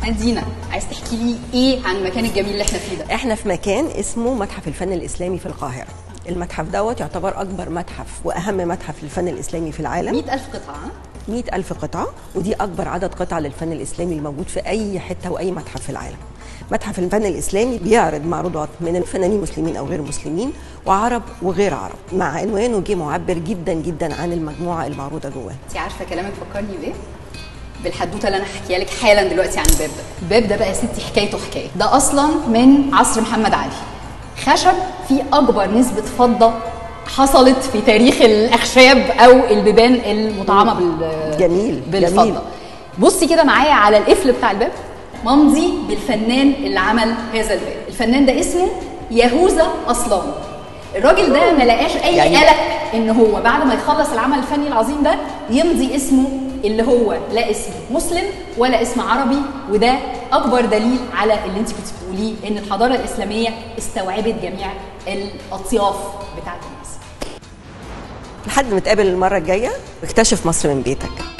دينا عايز تحكي لي ايه عن المكان الجميل اللي احنا فيه ده احنا في مكان اسمه متحف الفن الاسلامي في القاهره المتحف دوت يعتبر اكبر متحف واهم متحف للفن الاسلامي في العالم 100000 قطعه ها؟ 100 ألف قطعة ودي أكبر عدد قطع للفن الإسلامي الموجود في أي حتة وأي متحف في العالم متحف الفن الإسلامي بيعرض معروضات من الفنانين مسلمين أو غير مسلمين وعرب وغير عرب مع عنوانه جه معبر جدا جدا عن المجموعة المعروضة جواه انت عارفه كلامك فكرني بايه بالحدوته اللي انا هحكيها لك حالا دلوقتي عن الباب ده الباب ده بقى يا ستي حكايته حكايه ده اصلا من عصر محمد علي خشب فيه اكبر نسبه فضه حصلت في تاريخ الاخشاب او البيبان المطعمه بال جميل، بالفضه جميل. بصي كده معايا على القفل بتاع الباب ممضي بالفنان اللي عمل هذا الباب الفنان ده اسمه يهوذا اصلان الراجل ده ما لقاش اي يعني- قلق ان هو بعد ما يخلص العمل الفني العظيم ده يمضي اسمه اللي هو لا اسم مسلم ولا اسم عربي وده اكبر دليل على اللي انت كنت بتقوليه ان الحضاره الاسلاميه استوعبت جميع الاطياف بتاعت الناس لحد ما نتقابل المرة الجاية اكتشف مصر من بيتك